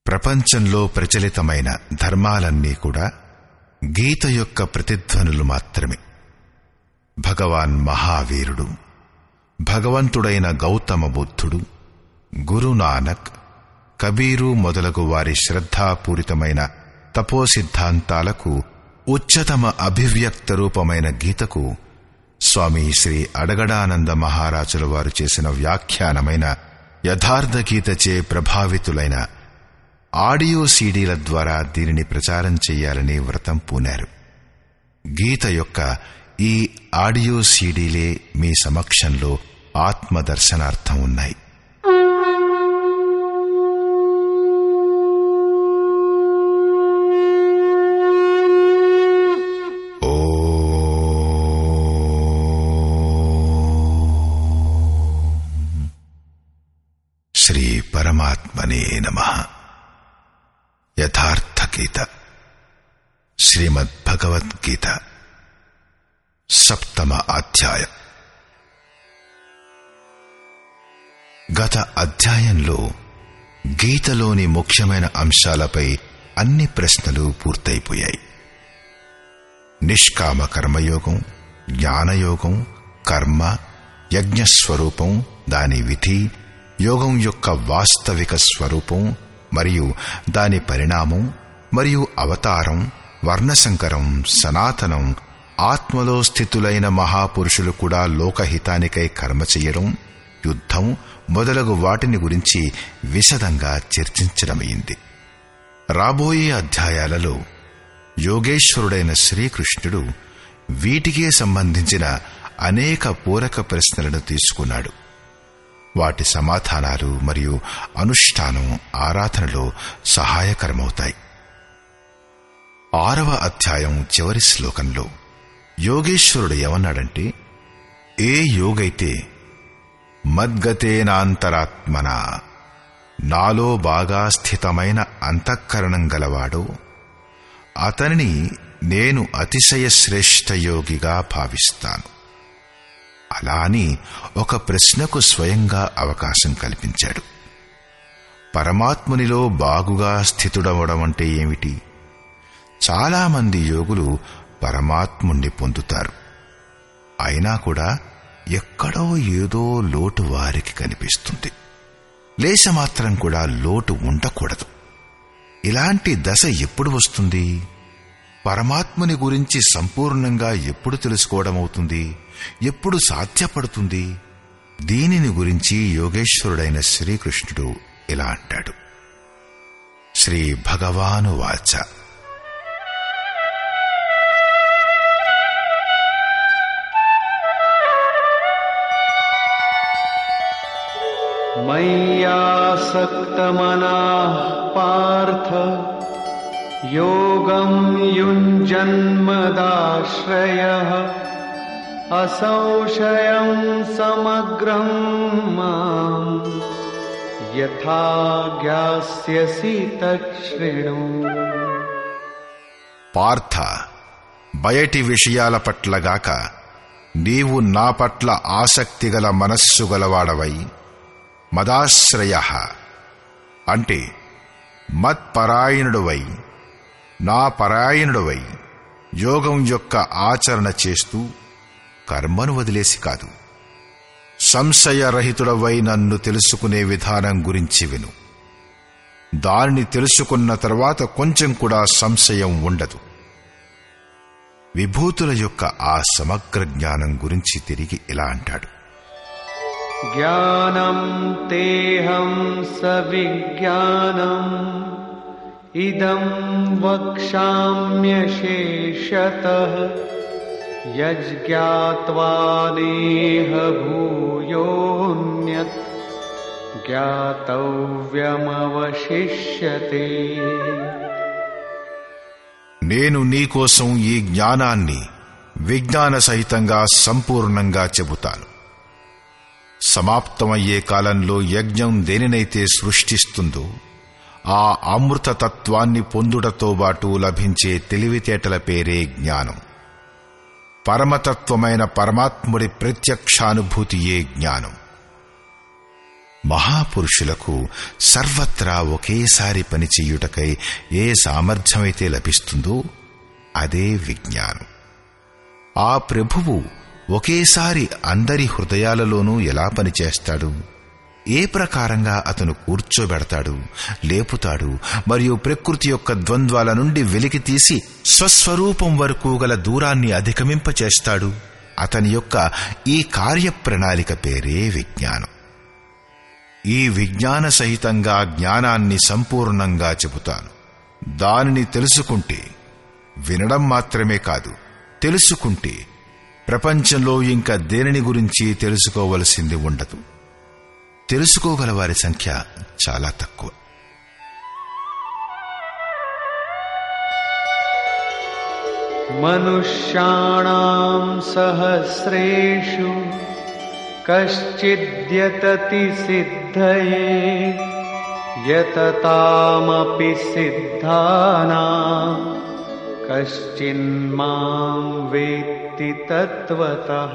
ప్రపంచంలో ప్రచలితమైన ధర్మాలన్నీ కూడా గీత యొక్క ప్రతిధ్వనులు మాత్రమే భగవాన్ మహావీరుడు భగవంతుడైన గౌతమ బుద్ధుడు గురునానక్ కబీరు మొదలగు వారి శ్రద్ధాపూరితమైన తపో సిద్ధాంతాలకు ఉచ్చతమ అభివ్యక్త రూపమైన గీతకు స్వామి శ్రీ అడగడానంద మహారాజుల వారు చేసిన వ్యాఖ్యానమైన యథార్థ గీతచే ప్రభావితులైన ఆడియో సీడీల ద్వారా దీనిని ప్రచారం చేయాలని వ్రతం పూనారు గీత యొక్క ఈ ఆడియో సీడీలే మీ సమక్షంలో ఆత్మదర్శనార్థం ఉన్నాయి ఓ శ్రీ పరమాత్మనే నమ యథార్థ గీత శ్రీమద్భగవద్గీత సప్తమ అధ్యాయం గత అధ్యాయంలో గీతలోని ముఖ్యమైన అంశాలపై అన్ని ప్రశ్నలు పూర్తయిపోయాయి నిష్కామ కర్మయోగం జ్ఞానయోగం కర్మ యజ్ఞస్వరూపం దాని విధి యోగం యొక్క వాస్తవిక స్వరూపం మరియు దాని పరిణామం మరియు అవతారం వర్ణసంకరం సనాతనం ఆత్మలో స్థితులైన మహాపురుషులు కూడా లోకహితానికై కర్మ చేయడం యుద్ధం మొదలగు వాటిని గురించి విశదంగా చర్చించడమైంది రాబోయే అధ్యాయాలలో యోగేశ్వరుడైన శ్రీకృష్ణుడు వీటికే సంబంధించిన అనేక పూరక ప్రశ్నలను తీసుకున్నాడు వాటి సమాధానాలు మరియు అనుష్ఠానం ఆరాధనలో సహాయకరమవుతాయి ఆరవ అధ్యాయం చివరి శ్లోకంలో యోగేశ్వరుడు ఏమన్నాడంటే ఏ యోగైతే మద్గతేనాంతరాత్మన నాలో బాగా స్థితమైన అంతఃకరణం గలవాడో అతనిని నేను అతిశయ శ్రేష్ఠ యోగిగా భావిస్తాను అలా అని ఒక ప్రశ్నకు స్వయంగా అవకాశం కల్పించాడు పరమాత్మునిలో బాగుగా స్థితుడవడం అంటే ఏమిటి చాలామంది యోగులు పరమాత్ముణ్ణి పొందుతారు అయినా కూడా ఎక్కడో ఏదో లోటు వారికి కనిపిస్తుంది లేశమాత్రం కూడా లోటు ఉండకూడదు ఇలాంటి దశ ఎప్పుడు వస్తుంది పరమాత్ముని గురించి సంపూర్ణంగా ఎప్పుడు తెలుసుకోవడం అవుతుంది ఎప్పుడు సాధ్యపడుతుంది దీనిని గురించి యోగేశ్వరుడైన శ్రీకృష్ణుడు ఇలా అంటాడు శ్రీ భగవాను వాచ मय्यासक्तमनाः पार्थ योगं युञ्जन्मदाश्रयः असंशयं समग्रं माम् यथा ज्ञास्यसि तच्छृणु పార్థ బయటి విషయాల పట్లగాక నీవు నా పట్ల ఆసక్తిగల మనస్సు గలవాడవై మదాశ్రయ అంటే మత్పరాయణుడువై నా పరాయణుడువై యోగం యొక్క ఆచరణ చేస్తూ కర్మను వదిలేసి కాదు సంశయరహితుడవై నన్ను తెలుసుకునే విధానం గురించి విను దానిని తెలుసుకున్న తర్వాత కొంచెం కూడా సంశయం ఉండదు విభూతుల యొక్క ఆ సమగ్ర జ్ఞానం గురించి తిరిగి ఇలా అంటాడు ज्ञानं तेऽहं सविज्ञानम् इदं वक्ष्याम्यशेषतः यज्ज्ञात्वा नेह भूयोऽन्यत् ज्ञातव्यमवशिष्यते నేను నీకోసం ఈ జ్ఞానాన్ని విజ్ఞాన సహితంగా సంపూర్ణంగా చెబుతాను సమాప్తమయ్యే కాలంలో యజ్ఞం దేనినైతే సృష్టిస్తుందో ఆ అమృత తత్వాన్ని పొందుటతో బాటు లభించే తెలివితేటల పేరే జ్ఞానం పరమతత్వమైన పరమాత్ముడి ప్రత్యక్షానుభూతియే జ్ఞానం మహాపురుషులకు సర్వత్రా ఒకేసారి పనిచేయుటకై ఏ సామర్థ్యమైతే లభిస్తుందో అదే విజ్ఞానం ఆ ప్రభువు ఒకేసారి అందరి హృదయాలలోనూ ఎలా పనిచేస్తాడు ఏ ప్రకారంగా అతను కూర్చోబెడతాడు లేపుతాడు మరియు ప్రకృతి యొక్క ద్వంద్వాల నుండి వెలికి తీసి స్వస్వరూపం వరకు గల దూరాన్ని అధిగమింపచేస్తాడు అతని యొక్క ఈ కార్యప్రణాళిక పేరే విజ్ఞానం ఈ విజ్ఞాన సహితంగా జ్ఞానాన్ని సంపూర్ణంగా చెబుతాను దానిని తెలుసుకుంటే వినడం మాత్రమే కాదు తెలుసుకుంటే ప్రపంచంలో ఇంకా దేనిని గురించి తెలుసుకోవలసింది ఉండదు తెలుసుకోగల వారి సంఖ్య చాలా తక్కువ मनुष्याणां सहस्रेषु कश्चिद्यतति सिद्धये यततामपि सिद्धानां कश्चिन्मां वेत्ति तत्त्वतः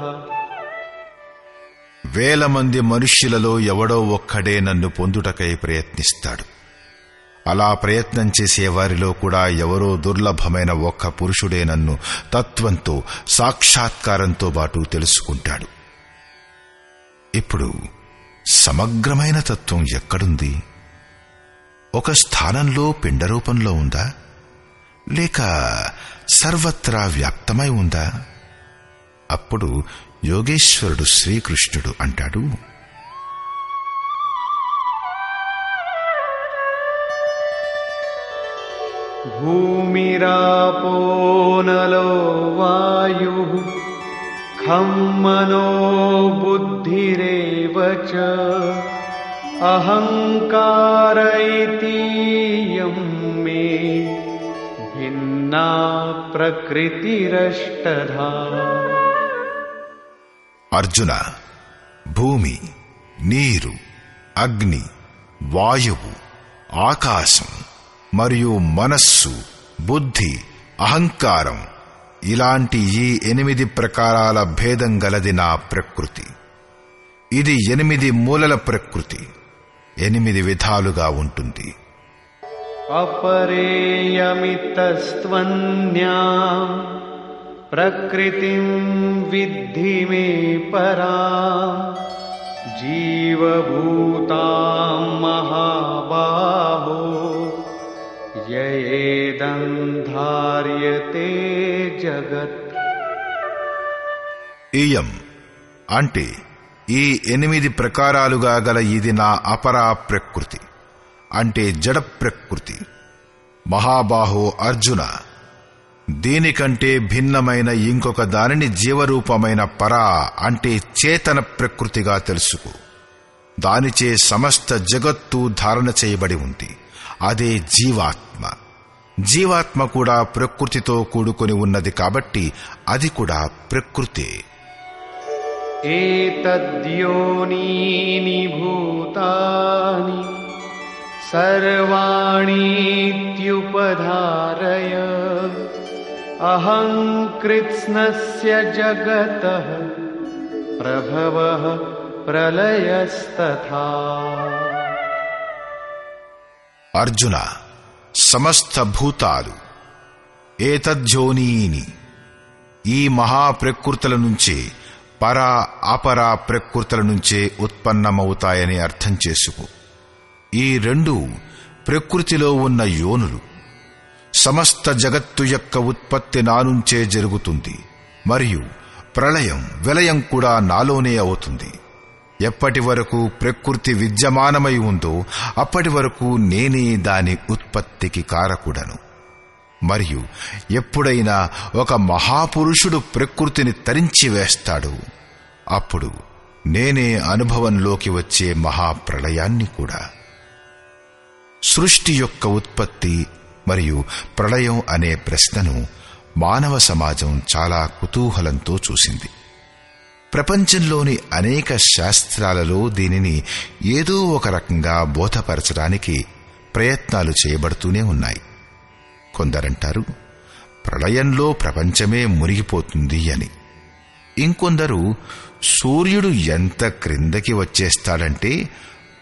వేల మంది మనుష్యులలో ఎవడో ఒక్కడే నన్ను పొందుటకై ప్రయత్నిస్తాడు అలా ప్రయత్నం చేసే వారిలో కూడా ఎవరో దుర్లభమైన ఒక్క పురుషుడే నన్ను తత్వంతో సాక్షాత్కారంతో పాటు తెలుసుకుంటాడు ఇప్పుడు సమగ్రమైన తత్వం ఎక్కడుంది ఒక స్థానంలో పిండరూపంలో ఉందా లేక సర్వత్రా వ్యాప్తమై ఉందా అప్పుడు యోగేశ్వరుడు శ్రీకృష్ణుడు అంటాడు भूमिरापो नलो वायुः खं मनो बुद्धिरेव च अहङ्कार इतीयं मे भिन्ना प्रकृतिरष्टधा అర్జున భూమి నీరు అగ్ని వాయువు ఆకాశం మరియు మనస్సు బుద్ధి అహంకారం ఇలాంటి ఈ ఎనిమిది ప్రకారాల భేదం గలది నా ప్రకృతి ఇది ఎనిమిది మూలల ప్రకృతి ఎనిమిది విధాలుగా ఉంటుంది अपरेयमितस्त्वन्या प्रकृतिं विद्धि मे परा जीवभूतां महाबाहो ययेदन्धार्यते जगत् ఇయం అంటే ఈ ఎనిమిది ప్రకారాలుగా గల ఇది నా అపరా ప్రకృతి అంటే జడ ప్రకృతి మహాబాహో అర్జున దీనికంటే భిన్నమైన ఇంకొక దానిని జీవరూపమైన పరా అంటే చేతన ప్రకృతిగా తెలుసుకో దానిచే సమస్త జగత్తు ధారణ చేయబడి ఉంది అదే జీవాత్మ జీవాత్మ కూడా ప్రకృతితో కూడుకొని ఉన్నది కాబట్టి అది కూడా ప్రకృతే एतद्योनीनि भूतानि सर्वाणीत्युपधारय अहं कृत्स्नस्य जगतः प्रभवः प्रलयस्तथा అర్జున సమస్త భూతాలు ఏతజ్జోనీని ఈ మహాప్రకృతుల నుంచే పరా అపరా ప్రకృతుల నుంచే ఉత్పన్నమవుతాయని అర్థం చేసుకో ఈ రెండు ప్రకృతిలో ఉన్న యోనులు సమస్త జగత్తు యొక్క ఉత్పత్తి నా నుంచే జరుగుతుంది మరియు ప్రళయం విలయం కూడా నాలోనే అవుతుంది ఎప్పటి వరకు ప్రకృతి విద్యమానమై ఉందో అప్పటి వరకు నేనే దాని ఉత్పత్తికి కారకుడను మరియు ఎప్పుడైనా ఒక మహాపురుషుడు ప్రకృతిని తరించి వేస్తాడు అప్పుడు నేనే అనుభవంలోకి వచ్చే మహాప్రళయాన్ని కూడా సృష్టి యొక్క ఉత్పత్తి మరియు ప్రళయం అనే ప్రశ్నను మానవ సమాజం చాలా కుతూహలంతో చూసింది ప్రపంచంలోని అనేక శాస్త్రాలలో దీనిని ఏదో ఒక రకంగా బోధపరచడానికి ప్రయత్నాలు చేయబడుతూనే ఉన్నాయి కొందరంటారు ప్రళయంలో ప్రపంచమే మునిగిపోతుంది అని ఇంకొందరు సూర్యుడు ఎంత క్రిందకి వచ్చేస్తాడంటే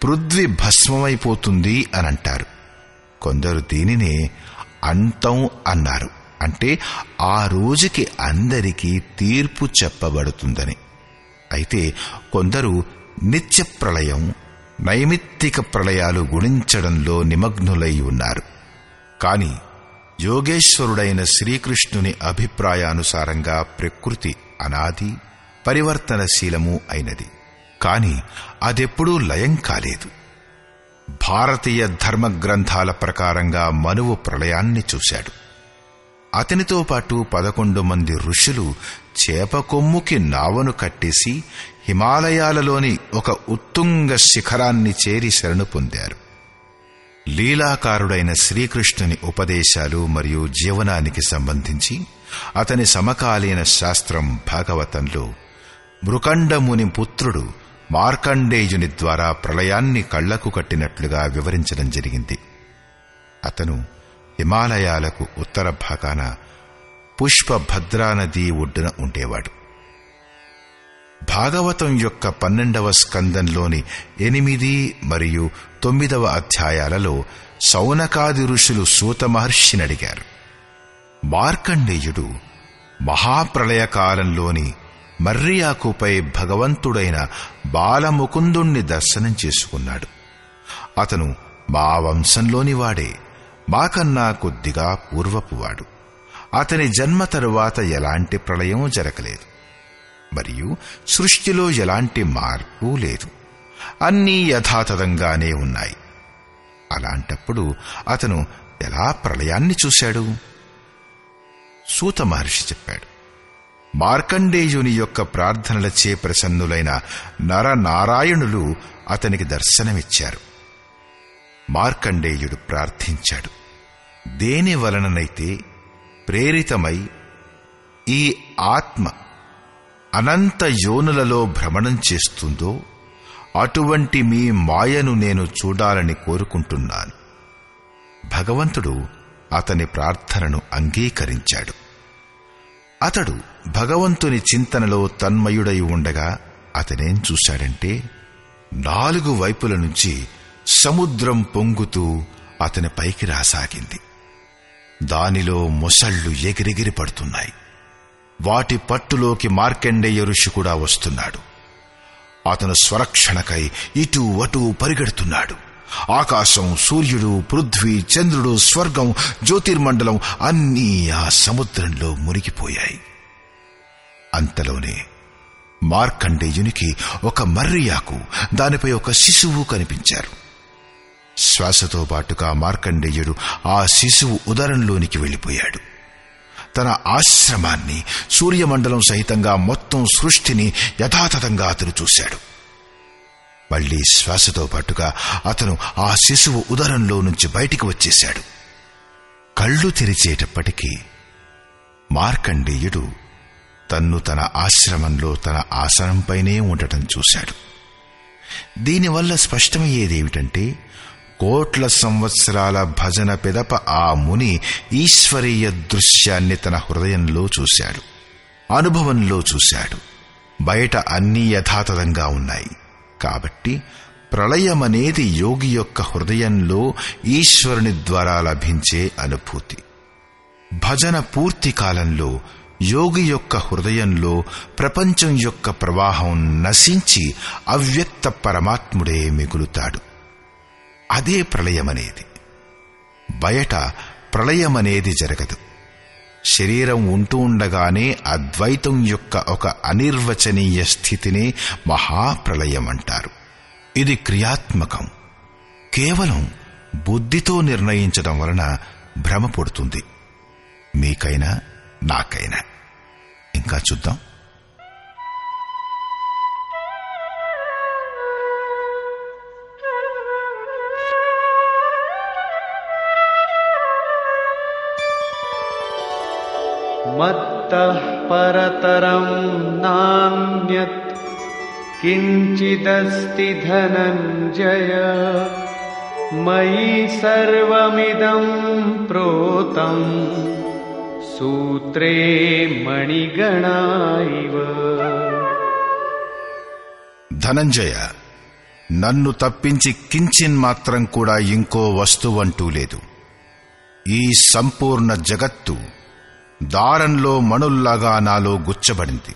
పృథ్వీ భస్మమైపోతుంది అని అంటారు కొందరు దీనినే అంతం అన్నారు అంటే ఆ రోజుకి అందరికీ తీర్పు చెప్పబడుతుందని అయితే కొందరు నిత్య ప్రళయం నైమిత్తిక ప్రళయాలు గుణించడంలో నిమగ్నులై ఉన్నారు కాని యోగేశ్వరుడైన శ్రీకృష్ణుని అభిప్రాయానుసారంగా ప్రకృతి అనాది పరివర్తనశీలము అయినది కాని అదెప్పుడూ లయం కాలేదు భారతీయ ధర్మ గ్రంథాల ప్రకారంగా మనువు ప్రళయాన్ని చూశాడు అతనితో పాటు పదకొండు మంది ఋషులు చేప కొమ్ముకి నావను కట్టేసి హిమాలయాలలోని ఒక ఉత్తుంగ శిఖరాన్ని చేరి శరణు పొందారు లీలాకారుడైన శ్రీకృష్ణుని ఉపదేశాలు మరియు జీవనానికి సంబంధించి అతని సమకాలీన శాస్త్రం భాగవతంలో మృకండముని పుత్రుడు మార్కండేయుని ద్వారా ప్రళయాన్ని కళ్లకు కట్టినట్లుగా వివరించడం జరిగింది అతను హిమాలయాలకు ఉత్తర భాగాన పుష్పభద్రా నది ఒడ్డున ఉండేవాడు భాగవతం యొక్క పన్నెండవ స్కందంలోని ఎనిమిది మరియు తొమ్మిదవ అధ్యాయాలలో సౌనకాది ఋషులు సూత మహర్షిని అడిగారు మార్కండేయుడు మహాప్రళయకాలంలోని మర్రియాకుపై భగవంతుడైన బాలముకుందుణ్ణి దర్శనం చేసుకున్నాడు అతను మా వంశంలోని వాడే మాకన్నా కొద్దిగా పూర్వపువాడు అతని జన్మ తరువాత ఎలాంటి ప్రళయం జరగలేదు మరియు సృష్టిలో ఎలాంటి మార్పు లేదు అన్నీ యథాతథంగానే ఉన్నాయి అలాంటప్పుడు అతను ఎలా ప్రళయాన్ని చూశాడు సూత మహర్షి చెప్పాడు మార్కండేయుని యొక్క ప్రార్థనలచే ప్రసన్నులైన నరనారాయణులు అతనికి దర్శనమిచ్చారు మార్కండేయుడు ప్రార్థించాడు దేని వలననైతే ప్రేరితమై ఈ ఆత్మ అనంత యోనులలో భ్రమణం చేస్తుందో అటువంటి మీ మాయను నేను చూడాలని కోరుకుంటున్నాను భగవంతుడు అతని ప్రార్థనను అంగీకరించాడు అతడు భగవంతుని చింతనలో తన్మయుడై ఉండగా అతనేం చూశాడంటే నాలుగు వైపుల నుంచి సముద్రం పొంగుతూ అతని పైకి రాసాగింది దానిలో మొసళ్ళు ఎగిరెగిరి పడుతున్నాయి వాటి పట్టులోకి మార్కండేయ ఋషి కూడా వస్తున్నాడు అతను స్వరక్షణకై ఇటు అటు పరిగెడుతున్నాడు ఆకాశం సూర్యుడు పృథ్వీ చంద్రుడు స్వర్గం జ్యోతిర్మండలం అన్నీ ఆ సముద్రంలో మునిగిపోయాయి అంతలోనే మార్కండేయునికి ఒక మర్రియాకు దానిపై ఒక శిశువు కనిపించారు శ్వాసతో పాటుగా మార్కండేయుడు ఆ శిశువు ఉదరంలోనికి వెళ్ళిపోయాడు తన ఆశ్రమాన్ని సూర్యమండలం సహితంగా మొత్తం సృష్టిని యథాతథంగా అతను చూశాడు మళ్లీ శ్వాసతో పాటుగా అతను ఆ శిశువు ఉదరంలో నుంచి బయటికి వచ్చేశాడు కళ్ళు తెరిచేటప్పటికీ మార్కండేయుడు తన్ను తన ఆశ్రమంలో తన ఆసనంపైనే ఉండటం చూశాడు దీనివల్ల స్పష్టమయ్యేదేమిటంటే కోట్ల సంవత్సరాల భజన పెదప ఆ ముని ఈశ్వరీయ దృశ్యాన్ని తన హృదయంలో చూశాడు అనుభవంలో చూశాడు బయట అన్నీ యథాతథంగా ఉన్నాయి కాబట్టి ప్రళయమనేది యోగి యొక్క హృదయంలో ఈశ్వరుని ద్వారా లభించే అనుభూతి భజన పూర్తి కాలంలో యోగి యొక్క హృదయంలో ప్రపంచం యొక్క ప్రవాహం నశించి అవ్యక్త పరమాత్ముడే మిగులుతాడు అదే ప్రళయమనేది బయట ప్రళయమనేది జరగదు శరీరం ఉంటూ ఉండగానే అద్వైతం యొక్క ఒక అనిర్వచనీయ స్థితినే మహాప్రళయం అంటారు ఇది క్రియాత్మకం కేవలం బుద్ధితో నిర్ణయించడం వలన భ్రమ పుడుతుంది మీకైనా నాకైనా ఇంకా చూద్దాం मत्तः परतरं नान्यत् किञ्चिदस्ति धनञ्जय मयि सर्वमिदं प्रोतम् सूत्रे मणिगणा इव ధనంజయ నన్ను తప్పించి కించిన్ మాత్రం కూడా ఇంకో వస్తువంటూ లేదు ఈ సంపూర్ణ జగత్తు దారంలో మణుల్లాగా నాలో గుచ్చబడింది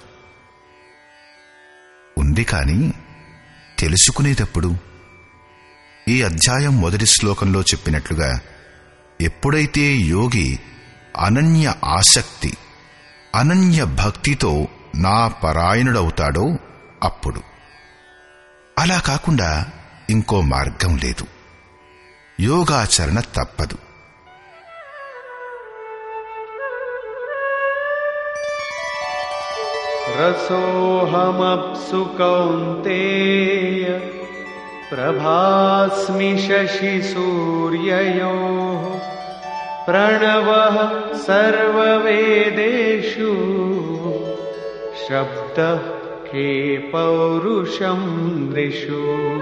ఉంది కాని తెలుసుకునేటప్పుడు ఈ అధ్యాయం మొదటి శ్లోకంలో చెప్పినట్లుగా ఎప్పుడైతే యోగి అనన్య ఆసక్తి అనన్య భక్తితో నా పరాయణుడవుతాడో అప్పుడు అలా కాకుండా ఇంకో మార్గం లేదు యోగాచరణ తప్పదు रसोऽहमप्सु कौन्तेय प्रभास्मि शशिसूर्ययोः प्रणवः सर्ववेदेषु शब्दः के पौरुषं नृषु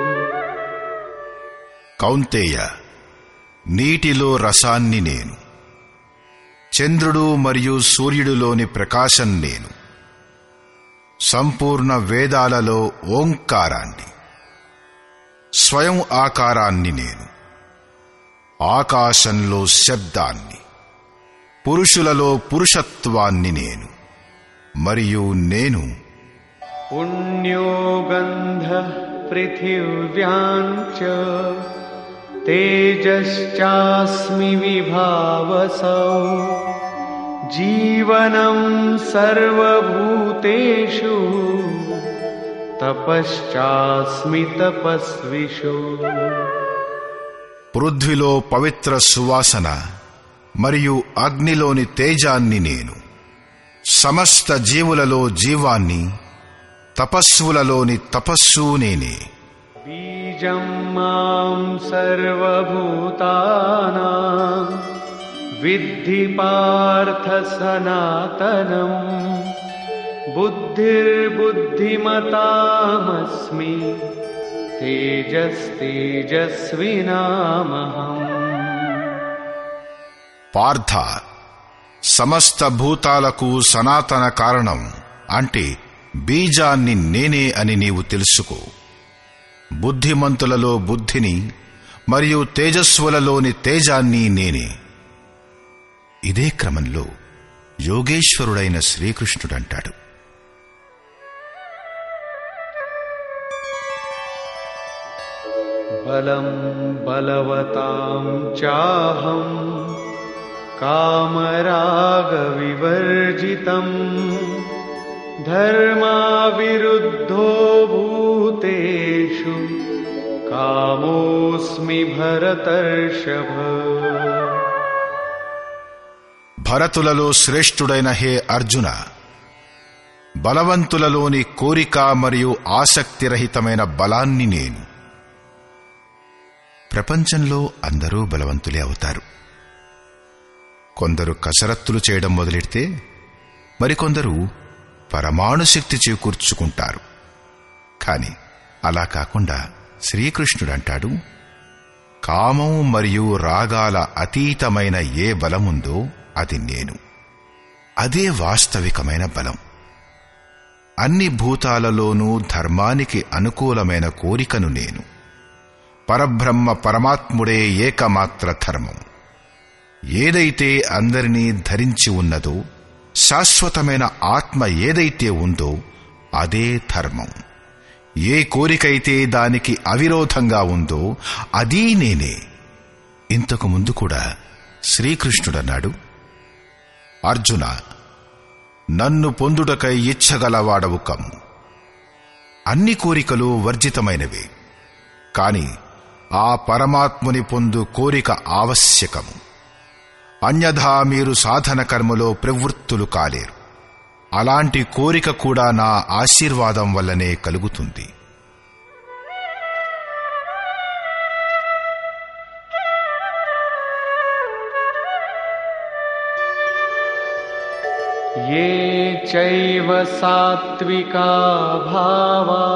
కౌంతేయ నీటిలో రసాన్ని నేను చంద్రుడు మరియు సూర్యుడిలోని ప్రకాశం నేను సంపూర్ణ వేదాలలో ఓంకారాన్ని స్వయం ఆకారాన్ని నేను ఆకాశంలో శబ్దాన్ని పురుషులలో పురుషత్వాన్ని నేను మరియు నేను पुण्यो गन्धः पृथिव्याम् च तेजश्चास्मि विभावसौ जीवनं सर्वभूतेषु तपश्चास्मि तपस्विषु పృథ్విలో పవిత్ర సువాసన మరియు అగ్నిలోని తేజాన్ని నేను సమస్త జీవులలో జీవాన్ని తపస్సులలోని తపస్సు నేనే बीजं मां सर्वभूतानां विद्धि पार्थ सनातनम् बुद्धिर्बुद्धिमतामस्मि तेजस्तेजस्विनामहम् పార్థ సమస్త భూతాలకు సనాతన కారణం అంటే బీజాన్ని నేనే అని నీవు తెలుసుకో బుద్ధిమంతులలో బుద్ధిని మరియు తేజస్సులలోని తేజాన్ని నేనే ఇదే క్రమంలో యోగేశ్వరుడైన శ్రీకృష్ణుడంటాడు बलं बलवतां चाहम् कामरागविवर्जितम् धर्माविरुद्धो भूतेषु कामोऽस्मि भरतर्षभ భరతులలో శ్రేష్ఠుడైన హే అర్జున బలవంతులలోని కోరిక మరియు ఆసక్తిరహితమైన బలాన్ని నేను ప్రపంచంలో అందరూ బలవంతులే అవుతారు కొందరు కసరత్తులు చేయడం మొదలెడితే మరికొందరు పరమాణు శక్తి చేకూర్చుకుంటారు కాని అలా కాకుండా శ్రీకృష్ణుడంటాడు కామం మరియు రాగాల అతీతమైన ఏ బలముందో అది నేను అదే వాస్తవికమైన బలం అన్ని భూతాలలోనూ ధర్మానికి అనుకూలమైన కోరికను నేను పరబ్రహ్మ పరమాత్ముడే ఏకమాత్ర ధర్మం ఏదైతే అందరినీ ధరించి ఉన్నదో శాశ్వతమైన ఆత్మ ఏదైతే ఉందో అదే ధర్మం ఏ కోరికైతే దానికి అవిరోధంగా ఉందో అదీ నేనే ఇంతకు ముందు కూడా శ్రీకృష్ణుడన్నాడు అర్జున నన్ను పొందుటకై ఇచ్చగలవాడవు కమ్ము అన్ని కోరికలు వర్జితమైనవే కాని ఆ పరమాత్ముని పొందు కోరిక ఆవశ్యకము అన్యథా మీరు సాధన కర్మలో ప్రవృత్తులు కాలేరు అలాంటి కోరిక కూడా నా ఆశీర్వాదం వల్లనే కలుగుతుంది ये चैव सात्विका भावा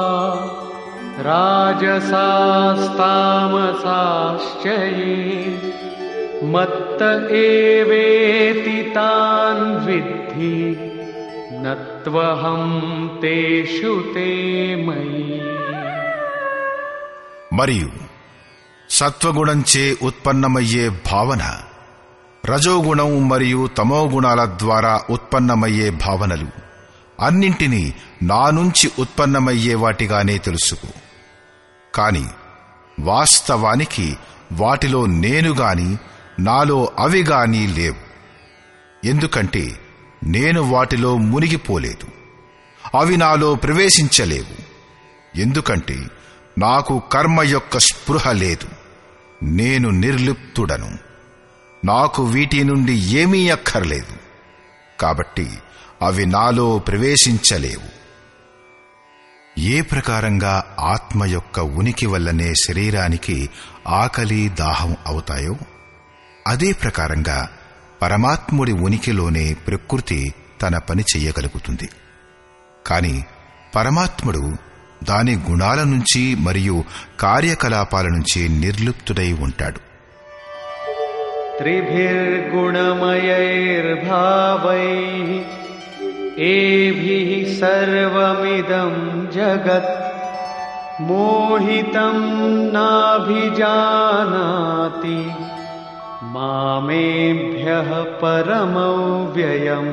राजसास्तामसाश्च ये मत्त एवेति तान् विद्धि न त्वहं तेषु ते मयि మరియు సత్వగుణంచే ఉత్పన్నమయ్యే భావన రజోగుణం మరియు తమోగుణాల ద్వారా ఉత్పన్నమయ్యే భావనలు అన్నింటినీ నా నుంచి ఉత్పన్నమయ్యే వాటిగానే తెలుసుకో కాని వాస్తవానికి వాటిలో నేను గాని నాలో అవి గాని లేవు ఎందుకంటే నేను వాటిలో మునిగిపోలేదు అవి నాలో ప్రవేశించలేవు ఎందుకంటే నాకు కర్మ యొక్క స్పృహ లేదు నేను నిర్లిప్తుడను నాకు వీటి నుండి ఏమీ అక్కర్లేదు కాబట్టి అవి నాలో ప్రవేశించలేవు ఏ ప్రకారంగా ఆత్మ యొక్క ఉనికి వల్లనే శరీరానికి ఆకలి దాహం అవుతాయో అదే ప్రకారంగా పరమాత్ముడి ఉనికిలోనే ప్రకృతి తన పని చెయ్యగలుగుతుంది కాని పరమాత్ముడు దాని గుణాల నుంచి మరియు కార్యకలాపాల నుంచి నిర్లిప్తుడై ఉంటాడు त्रिभिर्गुणमयैर्भावैः एभिः सर्वमिदं जगत् मोहितं नाभिजानाति मामेभ्यः परमव्ययम्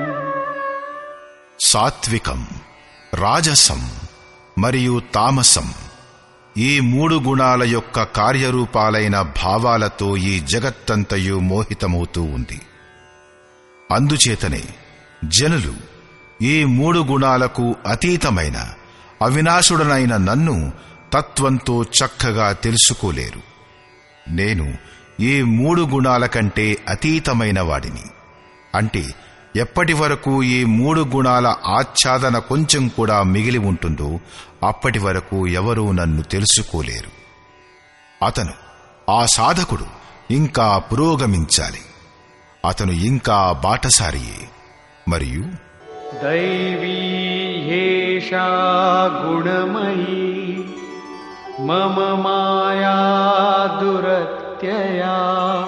సాత్వికం రాజసం మరియు తామసం ఈ మూడు గుణాల యొక్క కార్యరూపాలైన భావాలతో ఈ జగత్తంతయు మోహితమవుతూ ఉంది అందుచేతనే జనులు ఈ మూడు గుణాలకు అతీతమైన అవినాశుడనైన నన్ను తత్వంతో చక్కగా తెలుసుకోలేరు నేను ఈ మూడు గుణాల కంటే అతీతమైన వాడిని అంటే ఎప్పటి వరకు ఈ మూడు గుణాల ఆచ్ఛాదన కొంచెం కూడా మిగిలి ఉంటుందో అప్పటి వరకు ఎవరూ నన్ను తెలుసుకోలేరు అతను ఆ సాధకుడు ఇంకా పురోగమించాలి అతను ఇంకా బాటసారియే మరియు दैवी ह्येषा गुणमयी मम माया दुरत्यया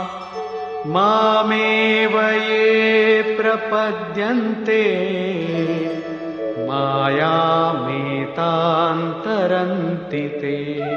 मामेव ये प्रपद्यन्ते मायामेतान्तरन्ति ते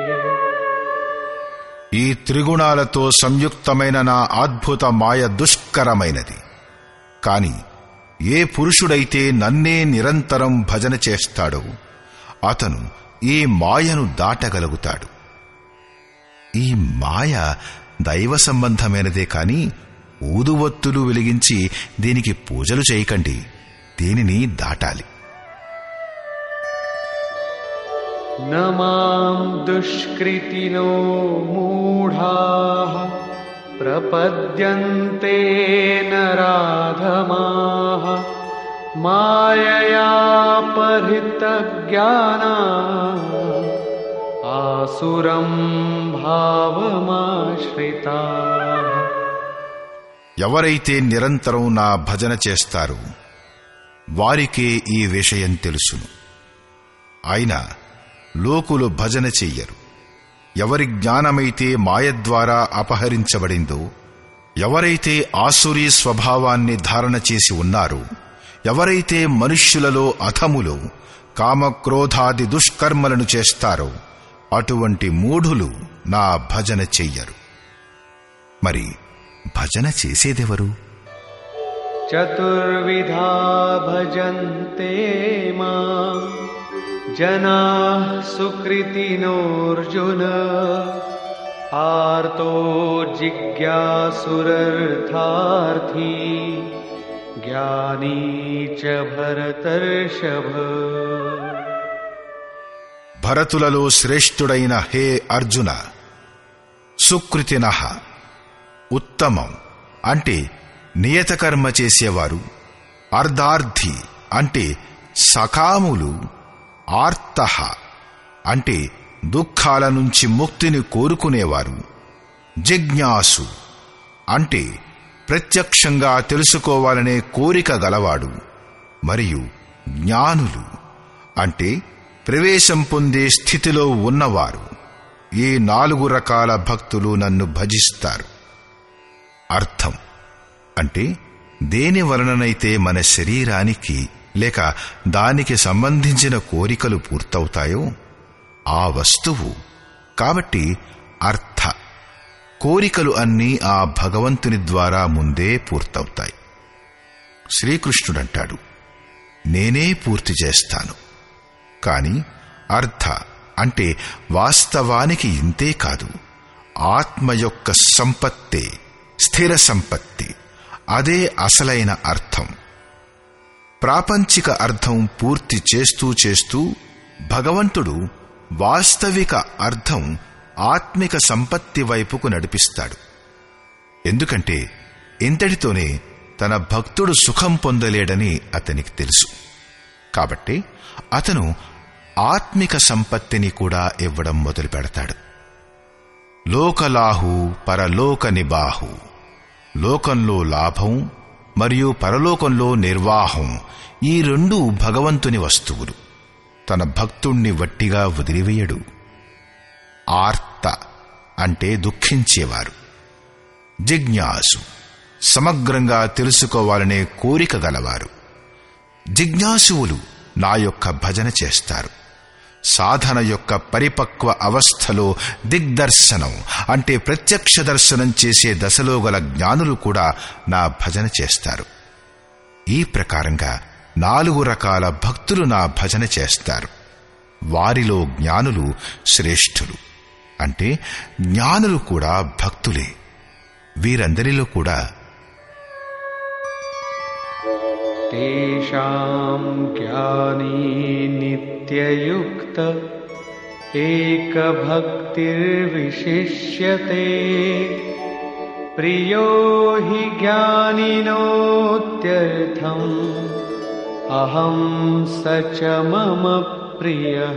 ఈ త్రిగుణాలతో సంయుక్తమైన నా అద్భుత మాయ దుష్కరమైనది కాని ఏ పురుషుడైతే నన్నే నిరంతరం భజన చేస్తాడో అతను ఈ మాయను దాటగలుగుతాడు ఈ మాయ దైవ సంబంధమైనదే కాని ఊదువత్తులు వెలిగించి దీనికి పూజలు చేయకండి దీనిని దాటాలి न मां दुष्कृतिनो मूढाः प्रपद्यन्ते नराधमाः मायया परितज्ञाना आसुरं भावमाश्रिताः ఎవరైతే నిరంతరం నా భజన చేస్తారో వారికే ఈ విషయం తెలుసును అయినా లోకులు భజన చెయ్యరు ఎవరి జ్ఞానమైతే మాయ ద్వారా అపహరించబడిందో ఎవరైతే ఆసురీ స్వభావాన్ని ధారణ చేసి ఉన్నారో ఎవరైతే మనుష్యులలో అధములో కామక్రోధాది దుష్కర్మలను చేస్తారో అటువంటి మూఢులు నా భజన చెయ్యరు మరి భజన చేసేదెవరు चतुर्विधा भजन्ते माम् जनाः सुकृतिनोऽर्जुन आर्तो जिज्ञासुरर्थार्थी ज्ञानी च भरतर्षभ భరతులలో శ్రేష్ఠుడైన హే అర్జున సుకృతిన ఉత్తమం అంటే నియతకర్మ చేసేవారు అర్ధార్థి అంటే సకాములు ఆర్త అంటే దుఃఖాల నుంచి ముక్తిని కోరుకునేవారు జిజ్ఞాసు అంటే ప్రత్యక్షంగా తెలుసుకోవాలనే కోరిక గలవాడు మరియు జ్ఞానులు అంటే ప్రవేశం పొందే స్థితిలో ఉన్నవారు ఈ నాలుగు రకాల భక్తులు నన్ను భజిస్తారు అర్థం అంటే దేని వలననైతే మన శరీరానికి లేక దానికి సంబంధించిన కోరికలు పూర్తవుతాయో ఆ వస్తువు కాబట్టి అర్థ కోరికలు అన్నీ ఆ భగవంతుని ద్వారా ముందే పూర్తవుతాయి శ్రీకృష్ణుడంటాడు నేనే పూర్తి చేస్తాను కాని అర్థ అంటే వాస్తవానికి ఇంతే కాదు ఆత్మ యొక్క సంపత్తే స్థిర సంపత్తి అదే అసలైన అర్థం ప్రాపంచిక అర్థం పూర్తి చేస్తూ చేస్తూ భగవంతుడు వాస్తవిక అర్థం ఆత్మిక సంపత్తి వైపుకు నడిపిస్తాడు ఎందుకంటే ఇంతటితోనే తన భక్తుడు సుఖం పొందలేడని అతనికి తెలుసు కాబట్టి అతను ఆత్మిక సంపత్తిని కూడా ఇవ్వడం మొదలు పెడతాడు లోకలాహు పరలోక నిబాహు లోకంలో లాభం మరియు పరలోకంలో నిర్వాహం ఈ రెండు భగవంతుని వస్తువులు తన భక్తుణ్ణి వట్టిగా వదిలివేయడు ఆర్త అంటే దుఃఖించేవారు జిజ్ఞాసు సమగ్రంగా తెలుసుకోవాలనే కోరిక గలవారు జిజ్ఞాసువులు నా యొక్క భజన చేస్తారు సాధన యొక్క పరిపక్వ అవస్థలో దిగ్దర్శనం అంటే ప్రత్యక్ష దర్శనం చేసే దశలో గల జ్ఞానులు కూడా నా భజన చేస్తారు ఈ ప్రకారంగా నాలుగు రకాల భక్తులు నా భజన చేస్తారు వారిలో జ్ఞానులు శ్రేష్ఠులు అంటే జ్ఞానులు కూడా భక్తులే వీరందరిలో కూడా तेषां ज्ञानी नित्ययुक्त एकभक्तिर्विशिष्यते प्रियो हि ज्ञानिनोत्यर्थम् अहं स च मम प्रियः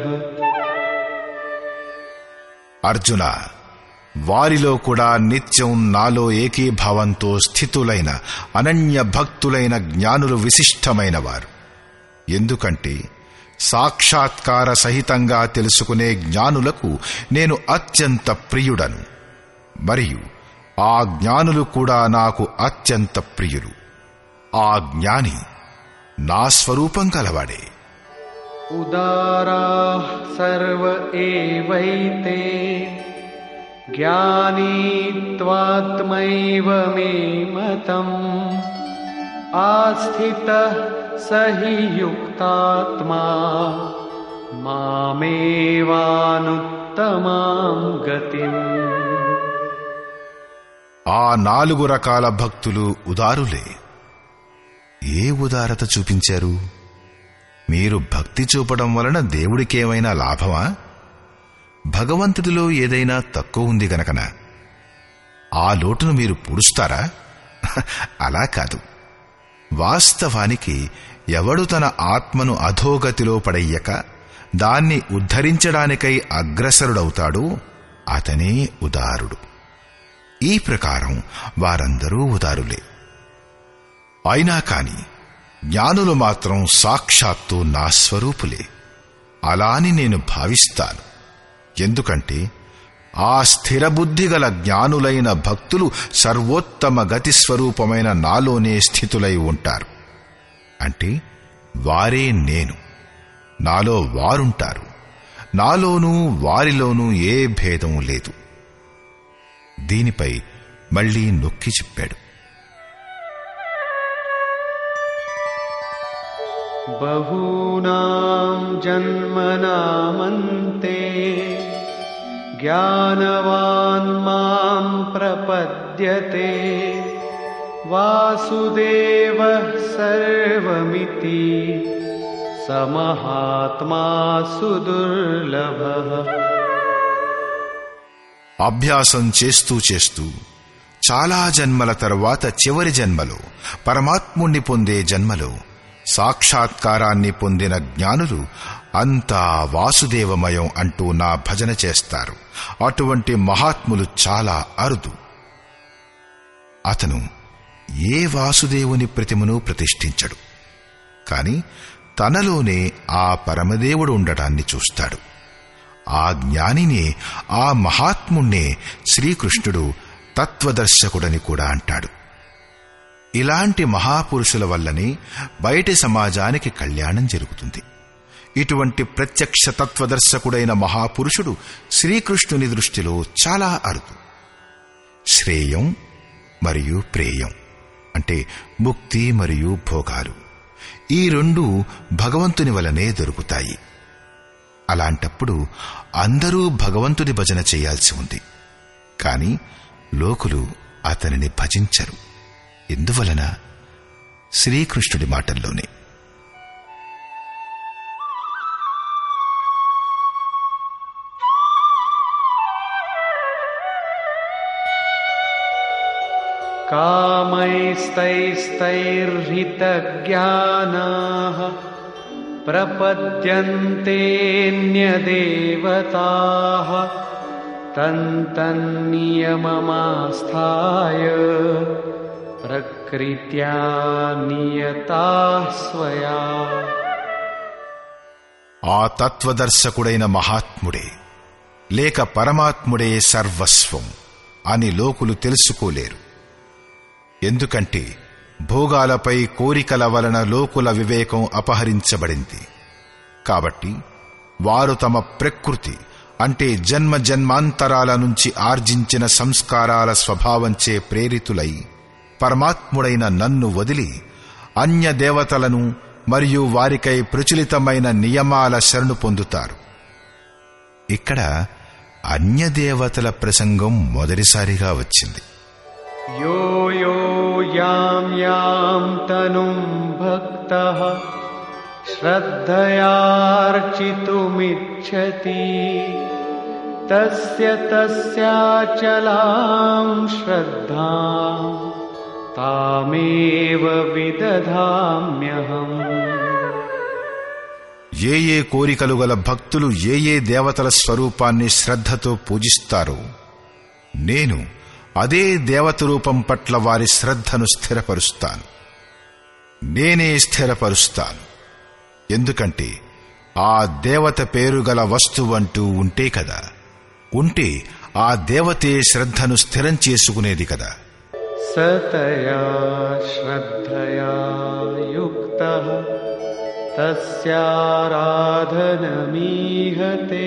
అర్జున వారిలో కూడా నిత్యం నాలో ఏకీభావంతో స్థితులైన అనన్య భక్తులైన జ్ఞానులు విశిష్టమైన వారు ఎందుకంటే సాక్షాత్కార సహితంగా తెలుసుకునే జ్ఞానులకు నేను అత్యంత ప్రియుడను మరియు ఆ జ్ఞానులు కూడా నాకు అత్యంత ప్రియులు ఆ జ్ఞాని నా స్వరూపం కలవాడే उदाराः सर्व एवैते ज्ञानी त्वात्मैव मे मतम् आस्थितः स हि युक्तात्मा मामेवानुत्तमां गतिम् ఆ నాలుగు రకాల భక్తులు ఉదారులే ఏ ఉదారత చూపించారు మీరు భక్తి చూపడం వలన దేవుడికేమైనా లాభమా భగవంతుడిలో ఏదైనా తక్కువ ఉంది గనకన ఆ లోటును మీరు పూడుస్తారా అలా కాదు వాస్తవానికి ఎవడు తన ఆత్మను అధోగతిలో పడయ్యక దాన్ని ఉద్ధరించడానికై అగ్రసరుడవుతాడో అతనే ఉదారుడు ఈ ప్రకారం వారందరూ ఉదారులే అయినా కాని జ్ఞానులు మాత్రం సాక్షాత్తు నా స్వరూపులే అలా అని నేను భావిస్తాను ఎందుకంటే ఆ స్థిర బుద్ధి గల జ్ఞానులైన భక్తులు సర్వోత్తమ గతి స్వరూపమైన నాలోనే స్థితులై ఉంటారు అంటే వారే నేను నాలో వారుంటారు నాలోనూ వారిలోనూ ఏ భేదం లేదు దీనిపై మళ్ళీ నొక్కి చెప్పాడు बहूनां जन्मनामन्ते ज्ञानवान् मां प्रपद्यते वासुदेवः सर्वमिति समहात्मा सुदुर्लभः అభ్యాసం చేస్తూ చేస్తూ చాలా జన్మల తరువాత చివరి జన్మలో పరమాత్ముణ్ణి పొందే జన్మలో సాక్షాత్కారాన్ని పొందిన జ్ఞానులు అంతా వాసుదేవమయం అంటూ నా భజన చేస్తారు అటువంటి మహాత్ములు చాలా అరుదు అతను ఏ వాసుదేవుని ప్రతిమను ప్రతిష్ఠించడు కాని తనలోనే ఆ పరమదేవుడు ఉండటాన్ని చూస్తాడు ఆ జ్ఞానినే ఆ మహాత్ముణ్ణే శ్రీకృష్ణుడు తత్వదర్శకుడని కూడా అంటాడు ఇలాంటి మహాపురుషుల వల్లనే బయటి సమాజానికి కళ్యాణం జరుగుతుంది ఇటువంటి ప్రత్యక్ష తత్వదర్శకుడైన మహాపురుషుడు శ్రీకృష్ణుని దృష్టిలో చాలా అరుదు శ్రేయం మరియు ప్రేయం అంటే ముక్తి మరియు భోగాలు ఈ రెండు భగవంతుని వలనే దొరుకుతాయి అలాంటప్పుడు అందరూ భగవంతుని భజన చేయాల్సి ఉంది కాని లోకులు అతనిని భజించరు ఎందువలన శ్రీకృష్ణుడి మాటల్లోనే कामैस्तैस्तैर्हितज्ञानाः प्रपद्यन्तेऽन्यदेवताः तन्तन्नियममास्थाय प्रकृत्या नियताः स्वया ఆ తత్వదర్శకుడైన మహాత్ముడే లేక పరమాత్ముడే సర్వస్వం అని లోకులు తెలుసుకోలేరు ఎందుకంటే భోగాలపై కోరికల వలన లోకుల వివేకం అపహరించబడింది కాబట్టి వారు తమ ప్రకృతి అంటే జన్మ జన్మాంతరాల నుంచి ఆర్జించిన సంస్కారాల స్వభావంచే ప్రేరితులై పరమాత్ముడైన నన్ను వదిలి అన్య దేవతలను మరియు వారికై ప్రచులితమైన నియమాల శరణు పొందుతారు ఇక్కడ అన్య దేవతల ప్రసంగం మొదటిసారిగా వచ్చింది यो यो यां यां तनुं भक्तः श्रद्धयार्चितुमिच्छति तस्य तस्याचलां श्रद्धां तामेव विदधाम्यहम् ఏ ఏ కోరికలు గల భక్తులు ఏ ఏ దేవతల స్వరూపాన్ని శ్రద్ధతో పూజిస్తారో నేను అదే దేవత రూపం పట్ల వారి శ్రద్ధను స్థిరపరుస్తాను నేనే స్థిరపరుస్తాను ఎందుకంటే ఆ దేవత పేరు గల వస్తువంటూ ఉంటే కదా ఉంటే ఆ దేవతే శ్రద్ధను స్థిరం చేసుకునేది కదా सतया श्रद्धया युक्तः तस्याराधनमीहते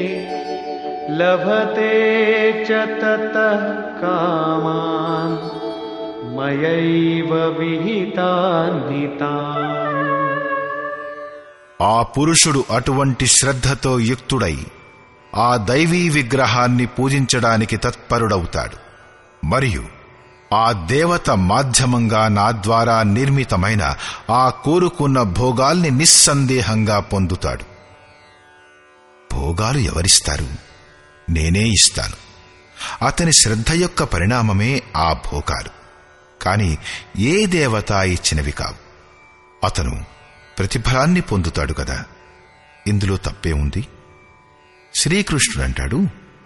लभते च ततः कामान् मयैव विहितान्वितान् ఆ పురుషుడు అటువంటి శ్రద్ధతో యుక్తుడై ఆ దైవీ విగ్రహాన్ని పూజించడానికి తత్పరుడవుతాడు మరియు ఆ దేవత మాధ్యమంగా నా ద్వారా నిర్మితమైన ఆ కోరుకున్న భోగాల్ని నిస్సందేహంగా పొందుతాడు భోగాలు ఎవరిస్తారు నేనే ఇస్తాను అతని శ్రద్ధ యొక్క పరిణామమే ఆ భోగాలు కాని ఏ దేవత ఇచ్చినవి కావు అతను ప్రతిఫలాన్ని పొందుతాడు కదా ఇందులో తప్పే ఉంది శ్రీకృష్ణుడంటాడు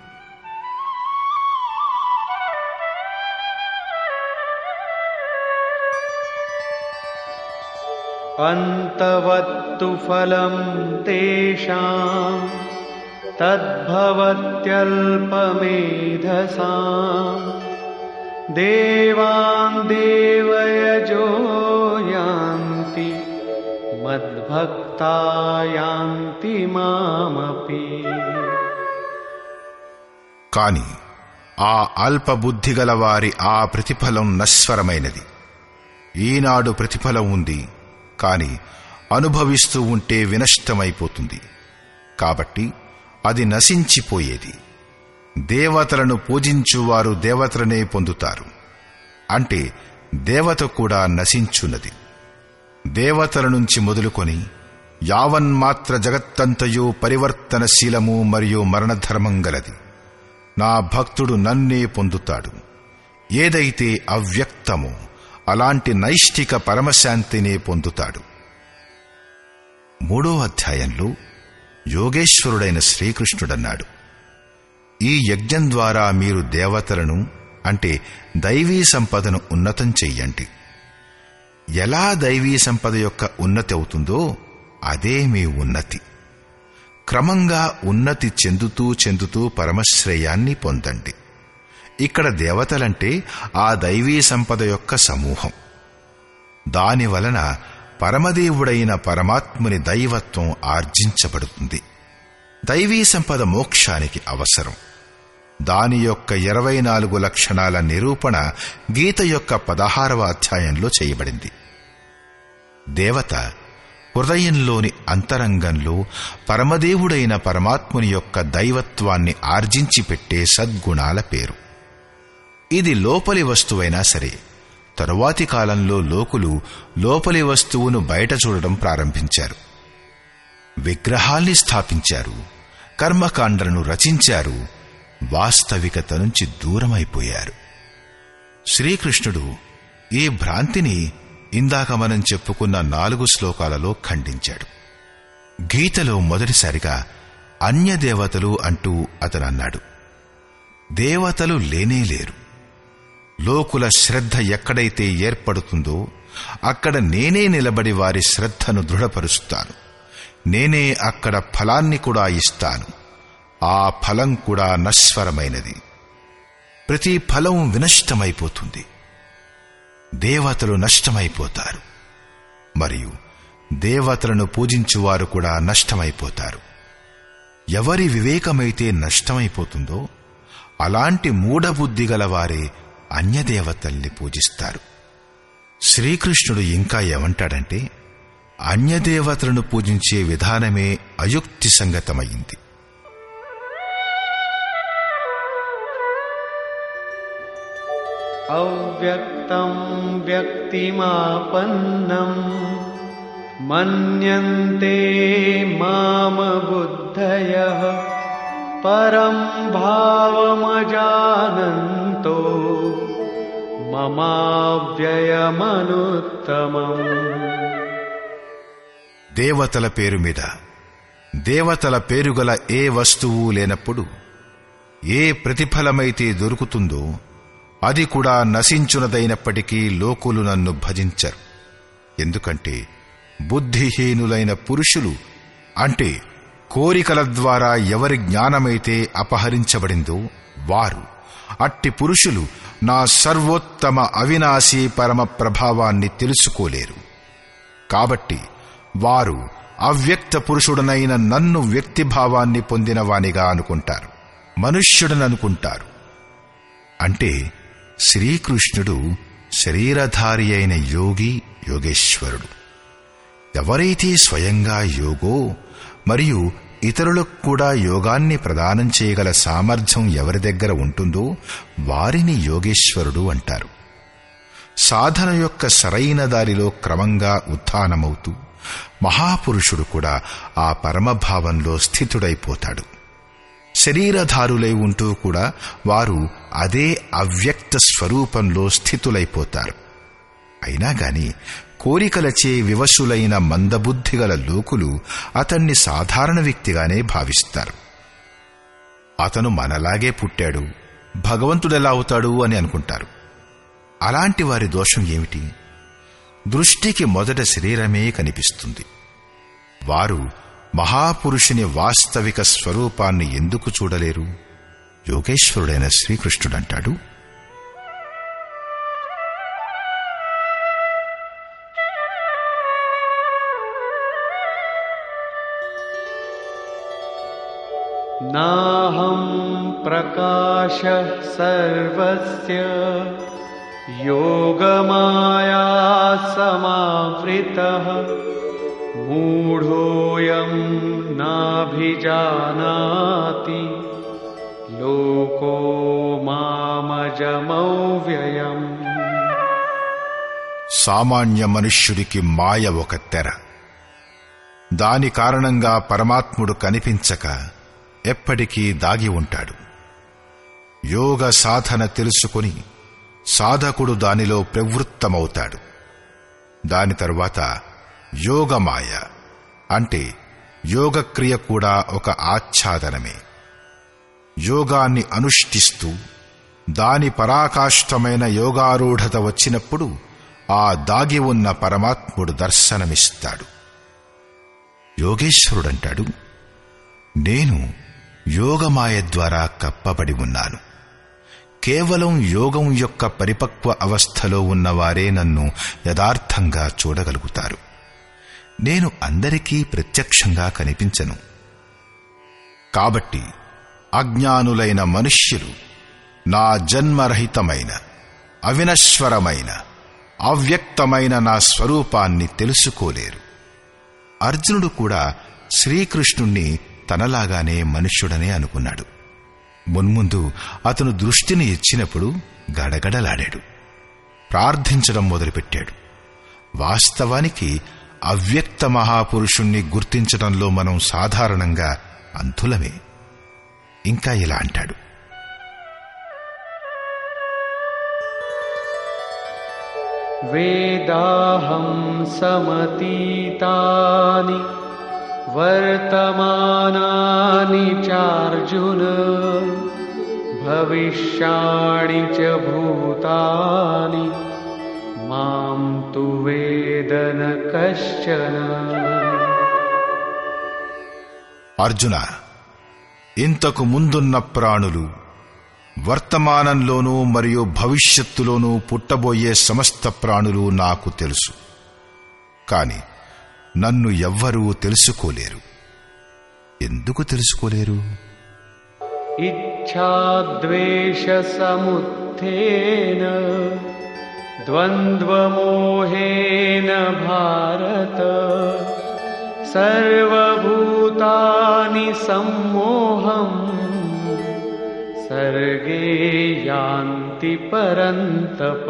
अन्तवत्तु फलं तेषाम् तद्भवत्यल्पमेधसाम् देवान् देवयजो यान्ति मद्भक्ता यान्ति मामपि కాని ఆ అల్ప బుద్ధిగల వారి ఆ ప్రతిఫలం నశ్వరమైనది ఈనాడు ప్రతిఫలం ఉంది కాని అనుభవిస్తూ ఉంటే వినష్టమైపోతుంది కాబట్టి అది నశించిపోయేది దేవతలను పూజించువారు దేవతలనే పొందుతారు అంటే దేవత కూడా నశించున్నది దేవతల నుంచి మొదలుకొని యావన్మాత్ర జగత్తంతయు పరివర్తనశీలము మరియు మరణధర్మం గలది నా భక్తుడు నన్నే పొందుతాడు ఏదైతే అవ్యక్తమో అలాంటి నైష్ఠిక పరమశాంతినే పొందుతాడు మూడో అధ్యాయంలో యోగేశ్వరుడైన శ్రీకృష్ణుడన్నాడు ఈ యజ్ఞం ద్వారా మీరు దేవతలను అంటే దైవీ సంపదను ఉన్నతం చెయ్యండి ఎలా దైవీ సంపద యొక్క ఉన్నతి అవుతుందో అదే మీ ఉన్నతి క్రమంగా ఉన్నతి చెందుతూ చెందుతూ పరమశ్రేయాన్ని పొందండి ఇక్కడ దేవతలంటే ఆ దైవీ సంపద యొక్క సమూహం దాని వలన పరమదేవుడైన పరమాత్ముని దైవత్వం ఆర్జించబడుతుంది దైవీ సంపద మోక్షానికి అవసరం దాని యొక్క ఇరవై నాలుగు లక్షణాల నిరూపణ గీత యొక్క పదహారవ అధ్యాయంలో చేయబడింది దేవత హృదయంలోని అంతరంగంలో పరమదేవుడైన పరమాత్ముని యొక్క దైవత్వాన్ని ఆర్జించి పెట్టే సద్గుణాల పేరు ఇది లోపలి వస్తువైనా సరే తరువాతి కాలంలో లోకులు లోపలి వస్తువును బయట చూడడం ప్రారంభించారు విగ్రహాల్ని స్థాపించారు కర్మకాండలను రచించారు వాస్తవికత నుంచి దూరమైపోయారు శ్రీకృష్ణుడు ఈ భ్రాంతిని ఇందాక మనం చెప్పుకున్న నాలుగు శ్లోకాలలో ఖండించాడు గీతలో మొదటిసారిగా అన్య దేవతలు అంటూ అతను అన్నాడు దేవతలు లేనే లేరు లోకుల శ్రద్ధ ఎక్కడైతే ఏర్పడుతుందో అక్కడ నేనే నిలబడి వారి శ్రద్ధను దృఢపరుస్తాను నేనే అక్కడ ఫలాన్ని కూడా ఇస్తాను ఆ ఫలం కూడా నశ్వరమైనది ప్రతి ఫలం వినష్టమైపోతుంది దేవతలు నష్టమైపోతారు మరియు దేవతలను పూజించువారు కూడా నష్టమైపోతారు ఎవరి వివేకమైతే నష్టమైపోతుందో అలాంటి మూఢబుద్ధి గలవారే అన్యదేవతల్ని పూజిస్తారు శ్రీకృష్ణుడు ఇంకా ఏమంటాడంటే అన్యదేవతలను పూజించే విధానమే అయుక్తి సంగతమైంది अव्यक्तं व्यक्तिमापन्नम् मन्यन्ते मामबुद्धयः परं भावमजानन्तो ममाव्ययमनुत्तमम् దేవతల పేరు మీద దేవతల పేరుగల ఏ వస్తువు లేనప్పుడు ఏ ప్రతిఫలమైతే దొరుకుతుందో అది కూడా నశించునదైనప్పటికీ లోకులు నన్ను భజించరు ఎందుకంటే బుద్ధిహీనులైన పురుషులు అంటే కోరికల ద్వారా ఎవరి జ్ఞానమైతే అపహరించబడిందో వారు అట్టి పురుషులు నా సర్వోత్తమ అవినాశీ పరమ ప్రభావాన్ని తెలుసుకోలేరు కాబట్టి వారు అవ్యక్త పురుషుడనైన నన్ను వ్యక్తిభావాన్ని పొందినవానిగా అనుకుంటారు మనుష్యుడననుకుంటారు అంటే శ్రీకృష్ణుడు శరీరధారి అయిన యోగి యోగేశ్వరుడు ఎవరైతే స్వయంగా యోగో మరియు ఇతరులకు కూడా యోగాన్ని ప్రదానం చేయగల సామర్థ్యం ఎవరి దగ్గర ఉంటుందో వారిని యోగేశ్వరుడు అంటారు సాధన యొక్క సరైన దారిలో క్రమంగా ఉత్థానమవుతూ మహాపురుషుడు కూడా ఆ పరమభావంలో స్థితుడైపోతాడు శరీరధారులై ఉంటూ కూడా వారు అదే అవ్యక్త స్వరూపంలో స్థితులైపోతారు అయినా గాని కోరికలచే వివశులైన మందబుద్ధిగల లోకులు అతన్ని సాధారణ వ్యక్తిగానే భావిస్తారు అతను మనలాగే పుట్టాడు భగవంతుడెలా అవుతాడు అని అనుకుంటారు అలాంటి వారి దోషం ఏమిటి దృష్టికి మొదట శరీరమే కనిపిస్తుంది వారు మహాపురుషుని వాస్తవిక స్వరూపాన్ని ఎందుకు చూడలేరు యోగేశ్వరుడైన శ్రీకృష్ణుడంటాడు नाहं प्रकाशः सर्वस्य योगमाया समावृतः मूढोऽयं नाभिजानाति लोको मामजमव्ययम् సామాన్య మనుష్యుడికి మాయ ఒక తెర దాని కారణంగా పరమాత్ముడు కనిపించక ఎప్పటికీ దాగి ఉంటాడు యోగ సాధన తెలుసుకుని సాధకుడు దానిలో ప్రవృత్తమవుతాడు దాని తరువాత యోగమాయ అంటే యోగక్రియ కూడా ఒక ఆచ్ఛాదనమే యోగాన్ని అనుష్ఠిస్తూ దాని పరాకాష్ఠమైన యోగారూఢత వచ్చినప్పుడు ఆ దాగి ఉన్న పరమాత్ముడు దర్శనమిస్తాడు యోగేశ్వరుడంటాడు నేను యోగమాయ ద్వారా కప్పబడి ఉన్నాను కేవలం యోగం యొక్క పరిపక్వ అవస్థలో ఉన్నవారే నన్ను యథార్థంగా చూడగలుగుతారు నేను అందరికీ ప్రత్యక్షంగా కనిపించను కాబట్టి అజ్ఞానులైన మనుష్యులు నా జన్మరహితమైన అవినశ్వరమైన అవ్యక్తమైన నా స్వరూపాన్ని తెలుసుకోలేరు అర్జునుడు కూడా శ్రీకృష్ణుణ్ణి తనలాగానే మనుష్యుడనే అనుకున్నాడు మున్ముందు అతను దృష్టిని ఇచ్చినప్పుడు గడగడలాడాడు ప్రార్థించడం మొదలుపెట్టాడు వాస్తవానికి అవ్యక్త మహాపురుషుణ్ణి గుర్తించడంలో మనం సాధారణంగా అంతులమే ఇంకా ఇలా అంటాడు वेदाहं समतीतानि वर्तमानानि चार्जुन भविष्याणि च भूतानि मां तु वेद न कश्चन అర్జున ఇంతకు ముందున్న ప్రాణులు వర్తమానంలోనూ మరియు భవిష్యత్తులోనూ పుట్టబోయే సమస్త ప్రాణులు నాకు తెలుసు కాని నన్ను ఎవ్వరూ తెలుసుకోలేరు ఎందుకు తెలుసుకోలేరు इच्छाद्वेषसमुत्थेन द्वन्द्वमोहेन भारत सर्वभूतानि सम्मोहम् सर्गे यान्ति परन्तप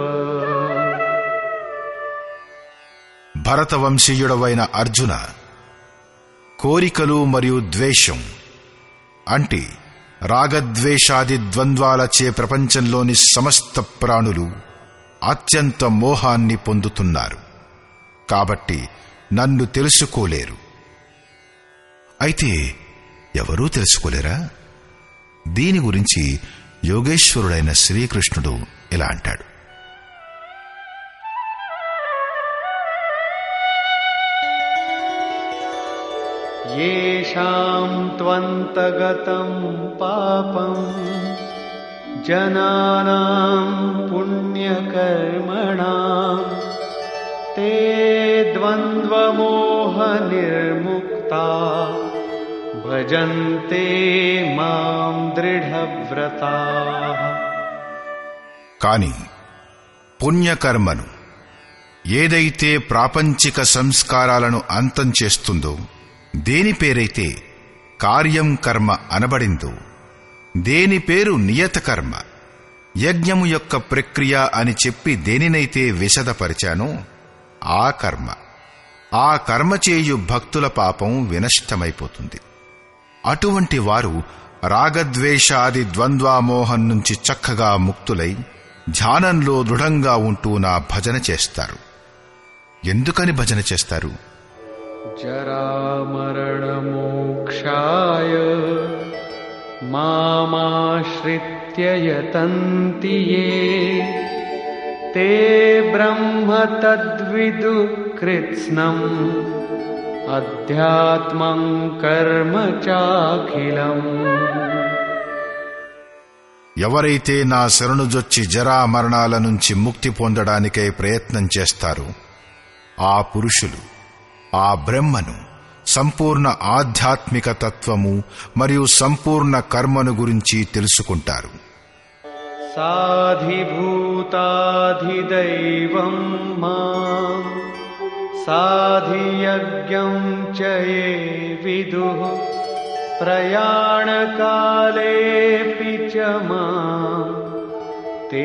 భరతవంశీయుడవైన అర్జున కోరికలు మరియు ద్వేషం అంటే రాగద్వేషాది ద్వంద్వాలచే ప్రపంచంలోని సమస్త ప్రాణులు అత్యంత మోహాన్ని పొందుతున్నారు కాబట్టి నన్ను తెలుసుకోలేరు అయితే ఎవరూ తెలుసుకోలేరా దీని గురించి యోగేశ్వరుడైన శ్రీకృష్ణుడు ఇలా అంటాడు येषां त्वन्तगतं पापम् जनानां पुण्यकर्मणां ते द्वन्द्वमोहनिर्मुक्ता भजन्ते मां दृढव्रताः కాని పుణ్యకర్మను ఏదైతే ప్రాపంచిక సంస్కారాలను అంతం చేస్తుందో దేని పేరైతే కార్యం కర్మ అనబడిందో దేని పేరు నియత కర్మ యజ్ఞము యొక్క ప్రక్రియ అని చెప్పి దేనినైతే విశదపరిచానో ఆ కర్మ ఆ కర్మ చేయు భక్తుల పాపం వినష్టమైపోతుంది అటువంటి వారు రాగద్వేషాది ద్వంద్వామోహం నుంచి చక్కగా ముక్తులై ధ్యానంలో దృఢంగా ఉంటూ నా భజన చేస్తారు ఎందుకని భజన చేస్తారు जरामरणमोक्षाय मामाश्रित्य यतन्ति ये ते ब्रह्म तद्विदुः कृत्स्नम् अध्यात्मं कर्म चाखिलम् ఎవరైతే నా శరణుజొచ్చి జరా మరణాల నుంచి ముక్తి పొందడానికై ప్రయత్నం చేస్తారో ఆ పురుషులు ఆ బ్రహ్మను సంపూర్ణ ఆధ్యాత్మిక తత్వము మరియు సంపూర్ణ కర్మను గురించి తెలుసుకుంటారు साधिभूताधिदैवं मां साधियज्ञं च ये विदुः प्रयाणकालेऽपि च मां ते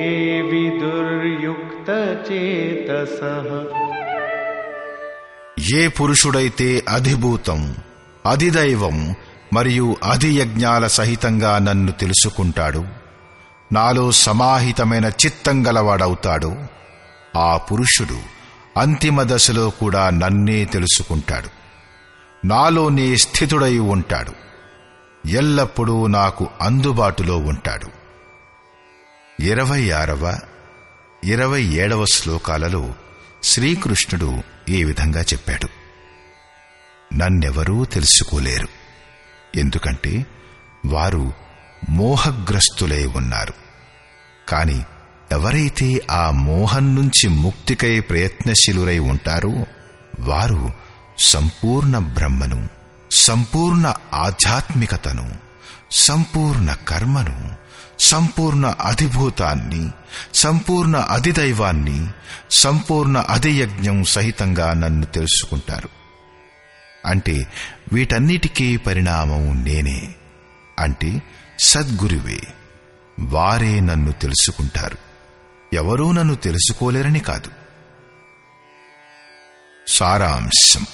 विदुर्युक्तचेतसः ఏ పురుషుడైతే అధిభూతం అధిదైవం మరియు అధియజ్ఞాల సహితంగా నన్ను తెలుసుకుంటాడు నాలో సమాహితమైన చిత్తం గలవాడవుతాడు ఆ పురుషుడు అంతిమ దశలో కూడా నన్నే తెలుసుకుంటాడు నాలోనే స్థితుడై ఉంటాడు ఎల్లప్పుడూ నాకు అందుబాటులో ఉంటాడు ఇరవై ఆరవ ఇరవై ఏడవ శ్లోకాలలో శ్రీకృష్ణుడు ఈ విధంగా చెప్పాడు నన్నెవరూ తెలుసుకోలేరు ఎందుకంటే వారు మోహగ్రస్తులై ఉన్నారు కాని ఎవరైతే ఆ మోహం నుంచి ముక్తికై ప్రయత్నశీలురై ఉంటారో వారు సంపూర్ణ బ్రహ్మను సంపూర్ణ ఆధ్యాత్మికతను సంపూర్ణ కర్మను సంపూర్ణ అధిభూతాన్ని సంపూర్ణ అధిదైవాన్ని సంపూర్ణ అధియజ్ఞం సహితంగా నన్ను తెలుసుకుంటారు అంటే వీటన్నిటికీ పరిణామం నేనే అంటే సద్గురువే వారే నన్ను తెలుసుకుంటారు ఎవరూ నన్ను తెలుసుకోలేరని కాదు సారాంశం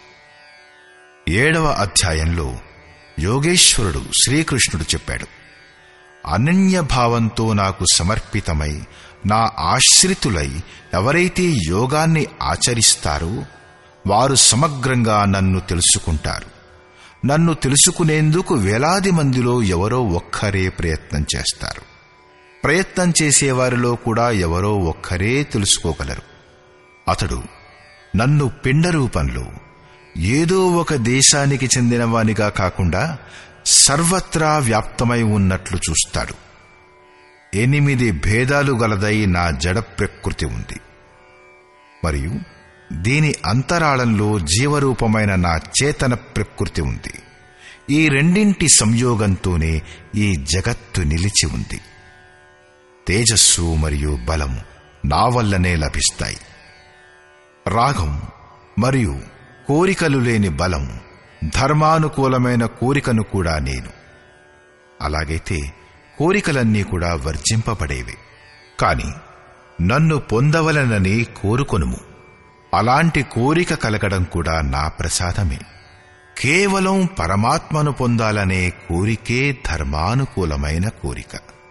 ఏడవ అధ్యాయంలో యోగేశ్వరుడు శ్రీకృష్ణుడు చెప్పాడు అనన్య భావంతో నాకు సమర్పితమై నా ఆశ్రితులై ఎవరైతే యోగాన్ని ఆచరిస్తారో వారు సమగ్రంగా నన్ను తెలుసుకుంటారు నన్ను తెలుసుకునేందుకు వేలాది మందిలో ఎవరో ఒక్కరే ప్రయత్నం చేస్తారు ప్రయత్నం చేసేవారిలో కూడా ఎవరో ఒక్కరే తెలుసుకోగలరు అతడు నన్ను పిండ రూపంలో ఏదో ఒక దేశానికి చెందినవానిగా కాకుండా సర్వత్రా వ్యాప్తమై ఉన్నట్లు చూస్తాడు ఎనిమిది భేదాలు గలదై నా జడ ప్రకృతి ఉంది మరియు దీని అంతరాళంలో జీవరూపమైన నా చేతన ప్రకృతి ఉంది ఈ రెండింటి సంయోగంతోనే ఈ జగత్తు నిలిచి ఉంది తేజస్సు మరియు బలం నా వల్లనే లభిస్తాయి రాగం మరియు కోరికలు లేని బలం ధర్మానుకూలమైన కోరికను కూడా నేను అలాగైతే కోరికలన్నీ కూడా వర్జింపబడేవి కాని నన్ను పొందవలనని కోరుకొనుము అలాంటి కోరిక కలగడం కూడా నా ప్రసాదమే కేవలం పరమాత్మను పొందాలనే కోరికే ధర్మానుకూలమైన కోరిక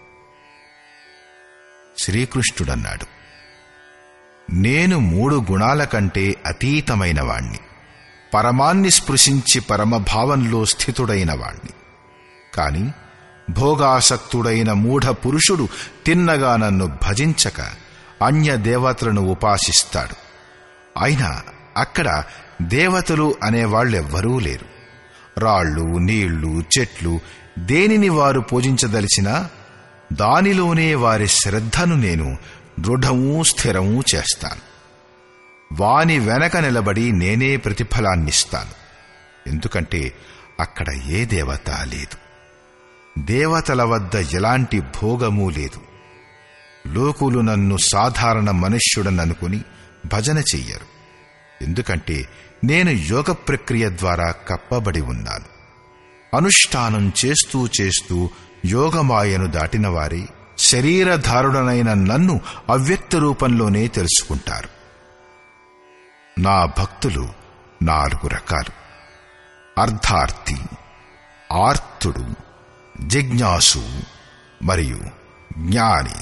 శ్రీకృష్ణుడన్నాడు నేను మూడు గుణాల కంటే అతీతమైన వాణ్ణి పరమాన్ని స్పృశించి పరమభావంలో స్థితుడైన వాణ్ణి కాని భోగాసక్తుడైన మూఢ పురుషుడు తిన్నగా నన్ను భజించక అన్య దేవతలను ఉపాసిస్తాడు అయినా అక్కడ దేవతలు అనేవాళ్ళెవ్వరూ లేరు రాళ్ళు నీళ్లు చెట్లు దేనిని వారు పూజించదలిచినా దానిలోనే వారి శ్రద్ధను నేను దృఢమూ స్థిరమూ చేస్తాను వాని వెనక నిలబడి నేనే ప్రతిఫలాన్నిస్తాను ఎందుకంటే అక్కడ ఏ దేవత లేదు దేవతల వద్ద ఎలాంటి భోగమూ లేదు లోకులు నన్ను సాధారణ మనుష్యుడననుకుని భజన చెయ్యరు ఎందుకంటే నేను యోగ ప్రక్రియ ద్వారా కప్పబడి ఉన్నాను అనుష్ఠానం చేస్తూ చేస్తూ యోగమాయను దాటిన వారి శరీరధారుడనైన నన్ను అవ్యక్త రూపంలోనే తెలుసుకుంటారు నా భక్తులు నాలుగు రకాలు అర్ధార్థి ఆర్తుడు జిజ్ఞాసు మరియు జ్ఞాని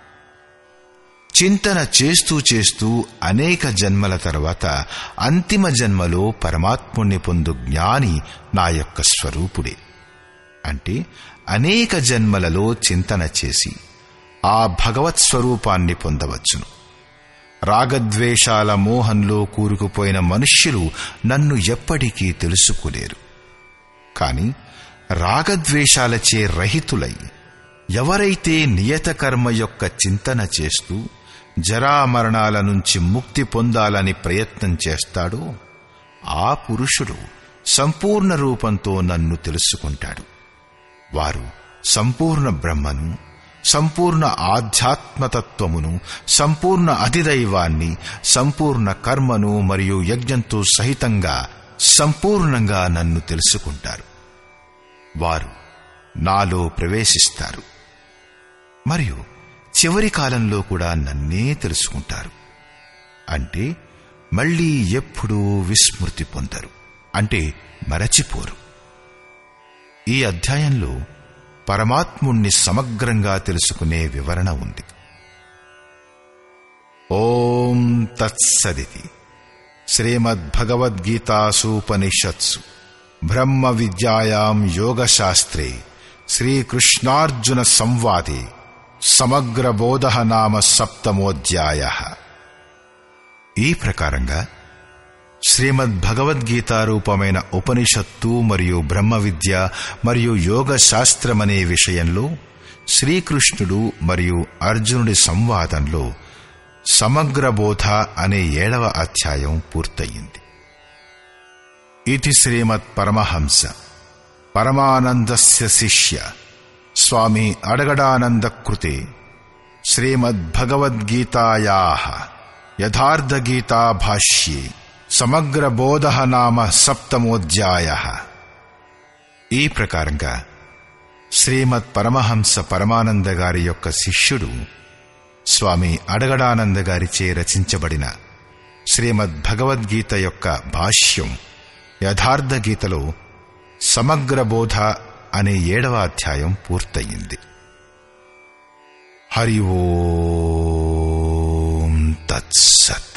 చింతన చేస్తూ చేస్తూ అనేక జన్మల తర్వాత అంతిమ జన్మలో పరమాత్ముణ్ణి పొందు జ్ఞాని నా యొక్క స్వరూపుడే అంటే అనేక జన్మలలో చింతన చేసి ఆ భగవత్ స్వరూపాన్ని పొందవచ్చును రాగద్వేషాల మోహంలో కూరుకుపోయిన మనుష్యులు నన్ను ఎప్పటికీ తెలుసుకోలేరు కాని రాగద్వేషాలచే రహితులై ఎవరైతే నియత కర్మ యొక్క చింతన చేస్తూ జరామరణాల నుంచి ముక్తి పొందాలని ప్రయత్నం చేస్తాడో ఆ పురుషుడు సంపూర్ణ రూపంతో నన్ను తెలుసుకుంటాడు వారు సంపూర్ణ బ్రహ్మను సంపూర్ణ ఆధ్యాత్మతత్వమును సంపూర్ణ అధిదైవాన్ని సంపూర్ణ కర్మను మరియు యజ్ఞంతో సహితంగా సంపూర్ణంగా నన్ను తెలుసుకుంటారు వారు నాలో ప్రవేశిస్తారు మరియు చివరి కాలంలో కూడా నన్నే తెలుసుకుంటారు అంటే మళ్ళీ ఎప్పుడూ విస్మృతి పొందరు అంటే మరచిపోరు ఈ అధ్యాయంలో పరమాత్ముణ్ణి సమగ్రంగా తెలుసుకునే వివరణ ఉంది ఓం తత్సదితి శ్రీమద్భగవద్గీతాసూపనిషత్సు బ్రహ్మ విద్యాయాం యోగశాస్త్రే శ్రీకృష్ణార్జున సంవాదే సమగ్ర బోధ నామ సప్తమోధ్యాయ ఈ ప్రకారంగా శ్రీమద్ భగవద్గీత రూపమైన ఉపనిషత్తు మరియు బ్రహ్మ విద్య మరియు యోగ శాస్త్రమనే విషయంలో శ్రీకృష్ణుడు మరియు అర్జునుడి సంవాదంలో సమగ్ర బోధ అనే ఏడవ అధ్యాయం పూర్తయింది ఇది శ్రీమత్ పరమహంస పరమానందస్య శిష్య స్వామి అడగడానంద కృతే శ్రీమద్భగవద్గీతాయా యథార్థగీతా భాష్యే సమగ్రబోధ నామ సప్తమోధ్యాయ ఈ ప్రకారంగా శ్రీమద్ పరమహంస పరమానంద గారి యొక్క శిష్యుడు స్వామి అడగడానంద గారిచే రచించబడిన శ్రీమద్ భగవద్గీత యొక్క భాష్యం యథార్థ గీతలో సమగ్ర బోధ అనే ఏడవ అధ్యాయం పూర్తయింది హరి ఓం తత్సత్